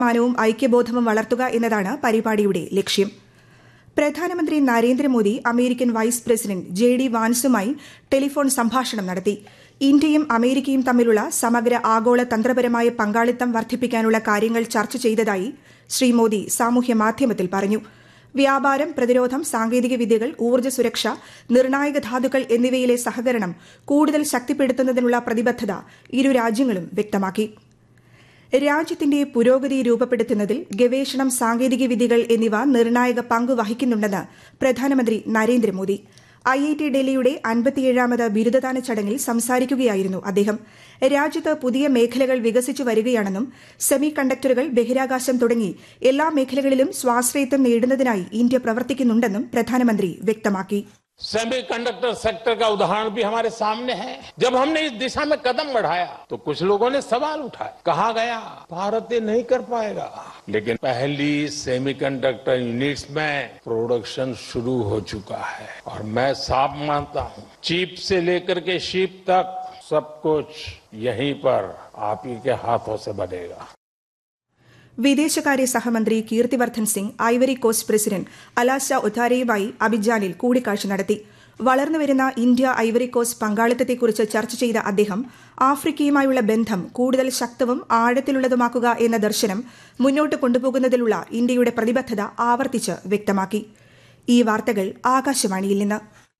മാനവും ഐക്യബോധവും വളർത്തുക എന്നതാണ് പരിപാടിയുടെ ലക്ഷ്യം പ്രധാനമന്ത്രി Narendra Modi American vice president J D വാൻസുമായി ടെലിഫോൺ സംഭാഷണം നടത്തി ഇന്ത്യയും അമേരിക്കയും തമ്മിലുള്ള സമഗ്ര ആഗോള തന്ത്രപരമായ പങ്കാളിത്തം വർദ്ധിപ്പിക്കാനുള്ള കാര്യങ്ങൾ ചർച്ച ചെയ്തതായി ശ്രീ മോദി സാമൂഹ്യ മാധ്യമത്തിൽ പറഞ്ഞു വ്യാപാരം പ്രതിരോധം സാങ്കേതിക വിദ്യകൾ ഊർജ്ജ സുരക്ഷ നിർണായക ധാതുക്കൾ എന്നിവയിലെ സഹകരണം കൂടുതൽ ശക്തിപ്പെടുത്തുന്നതിനുള്ള പ്രതിബദ്ധത ഇരു രാജ്യങ്ങളും വ്യക്തമാക്കി രാജ്യത്തിന്റെ പുരോഗതി രൂപപ്പെടുത്തുന്നതിൽ ഗവേഷണം സാങ്കേതിക വിദ്യകൾ എന്നിവ നിർണായക പങ്ക് വഹിക്കുന്നുണ്ടെന്ന് പ്രധാനമന്ത്രി നരേന്ദ്രമോദി ഐ ഐ ടി ഡൽഹിയുടെ അൻപത്തിയേഴാമത് ബിരുദദാന ചടങ്ങിൽ സംസാരിക്കുകയായിരുന്നു അദ്ദേഹം രാജ്യത്ത് പുതിയ മേഖലകൾ വികസിച്ചു വരികയാണെന്നും സെമി കണ്ടക്ടറുകൾ ബഹിരാകാശം തുടങ്ങി എല്ലാ മേഖലകളിലും സ്വാശ്രയത്വം നേടുന്നതിനായി ഇന്ത്യ പ്രവർത്തിക്കുന്നുണ്ടെന്നും പ്രധാനമന്ത്രി വ്യക്തമാക്കി सेमीकंडक्टर सेक्टर का उदाहरण भी हमारे सामने है जब हमने इस दिशा में कदम बढ़ाया तो कुछ लोगों ने सवाल उठाए कहा गया भारत ये नहीं कर पाएगा लेकिन पहली सेमीकंडक्टर यूनिट्स में प्रोडक्शन शुरू हो चुका है और मैं साफ मानता हूं चिप से लेकर के शिप तक सब कुछ यहीं पर आप ही के हाथों से बनेगा വിദേശകാര്യ സഹമന്ത്രി Kirtivardhan Singh Ivory Coast president Alassane ഉത്താരയുമായി അബിജാനിൽ കൂടിക്കാഴ്ച നടത്തി വളർന്നുവരുന്ന ഇന്ത്യ ഐവറി കോസ്റ്റ് പങ്കാളിത്തത്തെക്കുറിച്ച് ചർച്ച ചെയ്ത അദ്ദേഹം ആഫ്രിക്കയുമായുള്ള ബന്ധം കൂടുതൽ ശക്തവും ആഴത്തിലുള്ളതുമാക്കുക എന്ന ദർശനം മുന്നോട്ട് കൊണ്ടുപോകുന്നതിലുള്ള ഇന്ത്യയുടെ പ്രതിബദ്ധത ആവർത്തിച്ച് വ്യക്തമാക്കി ഈ വാർത്തകൾ ആകാശവാണിയിൽ നിന്ന്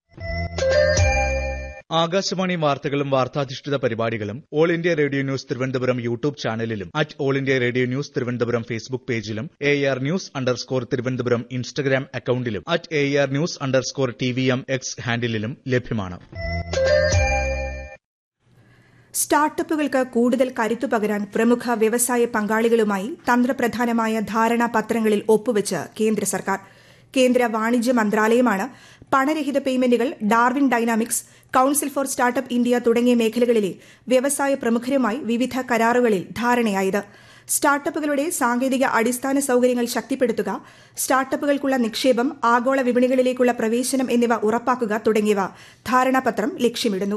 ആകാശവാണി വാർത്തകളും വാർത്താധിഷ്ഠിത പരിപാടികളും All India Radio News Thiruvananthapuram YouTube ചാനലിലും at All India Radio News Thiruvananthapuram Facebook പേജിലും A R news underscore Thiruvananthapuram Instagram അക്കൌണ്ടിലും at A R news underscore T V M X ഹാൻഡിലും ലഭ്യമാണ് സ്റ്റാർട്ടപ്പുകൾക്ക് കൂടുതൽ കരുത്തു പകരാൻ പ്രമുഖ വ്യവസായ പങ്കാളികളുമായി തന്ത്രപ്രധാനമായ ധാരണാപത്രങ്ങളിൽ ഒപ്പുവെച്ച് കേന്ദ്ര സർക്കാർ കേന്ദ്ര വാണിജ്യ മന്ത്രാലയമാണ് പണരഹിത പേയ്മെന്റുകൾ Darwin Dynamics Council for Startup India തുടങ്ങിയ മേഖലകളിലെ വ്യവസായ പ്രമുഖരുമായി വിവിധ കരാറുകളിൽ ധാരണയായത് സ്റ്റാർട്ടപ്പുകളുടെ സാങ്കേതിക അടിസ്ഥാന സൌകര്യങ്ങൾ ശക്തിപ്പെടുത്തുക സ്റ്റാർട്ടപ്പുകൾക്കുള്ള നിക്ഷേപം ആഗോള വിപണികളിലേക്കുള്ള പ്രവേശനം എന്നിവ ഉറപ്പാക്കുക തുടങ്ങിയവ ധാരണാപത്രം ലക്ഷ്യമിടുന്നു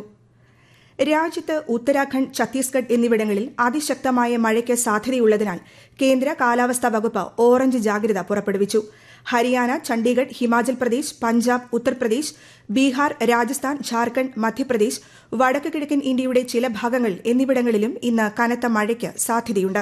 രാജ്യത്ത് ഉത്തരാഖണ്ഡ് ഛത്തീസ്ഗഡ് എന്നിവിടങ്ങളിൽ അതിശക്തമായ മഴയ്ക്ക് സാധ്യതയുള്ളതിനാൽ കേന്ദ്ര കാലാവസ്ഥാ വകുപ്പ് ഓറഞ്ച് ജാഗ്രത പുറപ്പെടുവിച്ചു ഹരിയാന ചണ്ഡീഗഡ് ഹിമാചൽ പ്രദേശ് പഞ്ചാബ് ഉത്തർപ്രദേശ് ബീഹാർ രാജസ്ഥാൻ ഝാർഖണ്ഡ് മധ്യപ്രദേശ് വടക്ക് കിഴക്കൻ ഇന്ത്യയുടെ ചില ഭാഗങ്ങൾ എന്നിവിടങ്ങളിലും ഇന്ന് കനത്ത മഴയ്ക്ക് സാധ്യതയുണ്ട്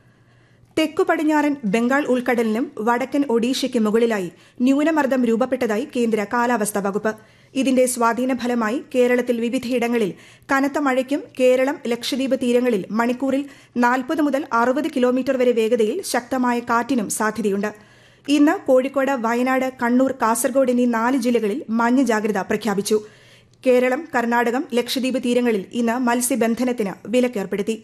തെക്കു പടിഞ്ഞാറൻ ബംഗാൾ ഉൾക്കടലിനും വടക്കൻ ഒഡീഷയ്ക്ക് മുകളിലായി ന്യൂനമർദ്ദം രൂപപ്പെട്ടതായി കേന്ദ്ര കാലാവസ്ഥാ വകുപ്പ് ഇതിന്റെ സ്വാധീന ഫലമായി കേരളത്തിൽ വിവിധയിടങ്ങളിൽ കനത്ത മഴയ്ക്കും കേരളം ലക്ഷദ്വീപ് തീരങ്ങളിൽ മണിക്കൂറിൽ നാൽപ്പത് മുതൽ അറുപത് കിലോമീറ്റർ വരെ വേഗതയിൽ ശക്തമായ കാറ്റിനും സാധ്യതയുണ്ട് ഇന്ന് കോഴിക്കോട് വയനാട് കണ്ണൂർ കാസർഗോഡ് എന്നീ നാല് ജില്ലകളിൽ മഞ്ഞ ജാഗ്രത പ്രഖ്യാപിച്ചു കേരളം കർണാടകം ലക്ഷദ്വീപ് തീരങ്ങളിൽ ഇന്ന് മത്സ്യബന്ധനത്തിന് വിലക്കേർപ്പെടുത്തി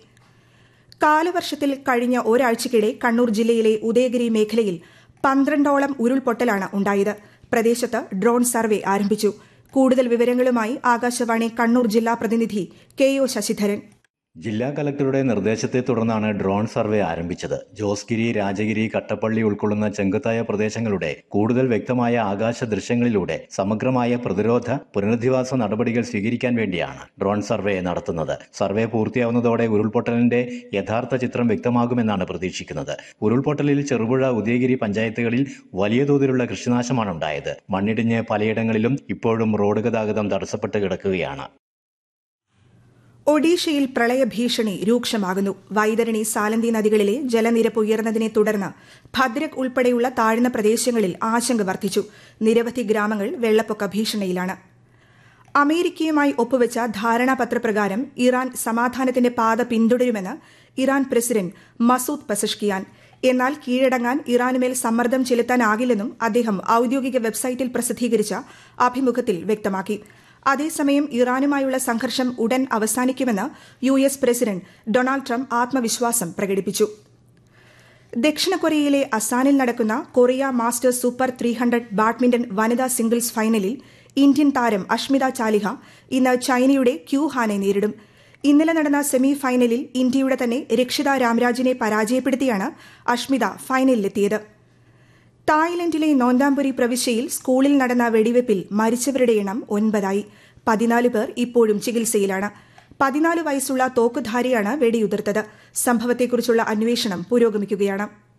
കാലവർഷത്തിൽ കഴിഞ്ഞ ഒരാഴ്ചയ്ക്കിടെ കണ്ണൂർ ജില്ലയിലെ ഉദയഗിരി മേഖലയിൽ പന്ത്രണ്ടോളം ഉരുൾപൊട്ടലാണ് ഉണ്ടായത് പ്രദേശത്ത് ഡ്രോൺ സർവേ ആരംഭിച്ചു കൂടുതൽ വിവരങ്ങളുമായി ആകാശവാണി കണ്ണൂർ ജില്ലാ പ്രതിനിധി കെ ഒ ശശിധരൻ ജില്ലാ കലക്ടറുടെ നിർദ്ദേശത്തെ തുടർന്നാണ് ഡ്രോൺ സർവേ ആരംഭിച്ചത് ജോസ്ഗിരി രാജഗിരി കട്ടപ്പള്ളി ഉൾക്കൊള്ളുന്ന ചെങ്കുത്തായ പ്രദേശങ്ങളുടെ കൂടുതൽ വ്യക്തമായ ആകാശ ദൃശ്യങ്ങളിലൂടെ സമഗ്രമായ പ്രതിരോധ പുനരധിവാസ നടപടികൾ സ്വീകരിക്കാൻ വേണ്ടിയാണ് ഡ്രോൺ സർവേ നടത്തുന്നത് സർവേ പൂർത്തിയാവുന്നതോടെ ഉരുൾപൊട്ടലിന്റെ യഥാർത്ഥ ചിത്രം വ്യക്തമാകുമെന്നാണ് പ്രതീക്ഷിക്കുന്നത് ഉരുൾപൊട്ടലിൽ ചെറുപുഴ ഉദയഗിരി പഞ്ചായത്തുകളിൽ വലിയ തോതിലുള്ള കൃഷിനാശമാണ് ഉണ്ടായത് മണ്ണിടിഞ്ഞ് പലയിടങ്ങളിലും ഇപ്പോഴും റോഡ് ഗതാഗതം തടസ്സപ്പെട്ട് കിടക്കുകയാണ് ഒഡീഷയിൽ പ്രളയഭീഷണി രൂക്ഷമാകുന്നു വൈതരണി സാലന്തി നദികളിലെ ജലനിരപ്പ് ഉയർന്നതിനെ തുടർന്ന് ഭദ്രക് ഉൾപ്പെടെയുള്ള താഴ്ന്ന പ്രദേശങ്ങളിൽ ആശങ്ക വർദ്ധിച്ചു നിരവധി ഗ്രാമങ്ങൾ വെള്ളപ്പൊക്ക ഭീഷണിയിലാണ് അമേരിക്കയുമായി ഒപ്പുവെച്ച ധാരണാപത്രപ്രകാരം ഇറാൻ സമാധാനത്തിന്റെ പാത പിന്തുടരുമെന്ന് ഇറാൻ പ്രസിഡന്റ് മസൂദ് പസഷ്കിയാൻ എന്നാൽ കീഴടങ്ങാൻ ഇറാനുമേൽ സമ്മർദ്ദം ചെലുത്താനാകില്ലെന്നും അദ്ദേഹം ഔദ്യോഗിക വെബ്സൈറ്റിൽ പ്രസിദ്ധീകരിച്ച അഭിമുഖത്തിൽ വ്യക്തമാക്കി അതേസമയം ഇറാനുമായുള്ള സംഘർഷം ഉടൻ അവസാനിക്കുമെന്ന് U S president Donald Trump ആത്മവിശ്വാസം പ്രകടിപ്പിച്ചു ദക്ഷിണ കൊറിയയിലെ അസാനിൽ നടക്കുന്ന Korea Masters super three hundred badminton വനിതാ സിംഗിൾസ് ഫൈനലിൽ ഇന്ത്യൻ താരം അഷ്മിത ചാലിഹ ഇന്ന് ചൈനയുടെ ക്യൂ ഹാനെ നേരിടും ഇന്നലെ നടന്ന സെമി ഫൈനലിൽ ഇന്ത്യയുടെ തന്നെ രക്ഷിത രാംരാജിനെ പരാജയപ്പെടുത്തിയാണ് അഷ്മിത ഫൈനലിലെത്തിയത് തായ്ലൻഡിലെ നോന്താംപുരി പ്രവിശ്യയിൽ സ്കൂളിൽ നടന്ന വെടിവെപ്പിൽ മരിച്ചവരുടെ എണ്ണം ഒൻപതായി പതിനാല് പേർ ഇപ്പോഴും ചികിത്സയിലാണ് പതിനാല് വയസ്സുള്ള തോക്കുധാരിയാണ് വെടിയുതിർത്തത് സംഭവത്തെക്കുറിച്ചുള്ള അന്വേഷണം പുരോഗമിക്കുകയാണ്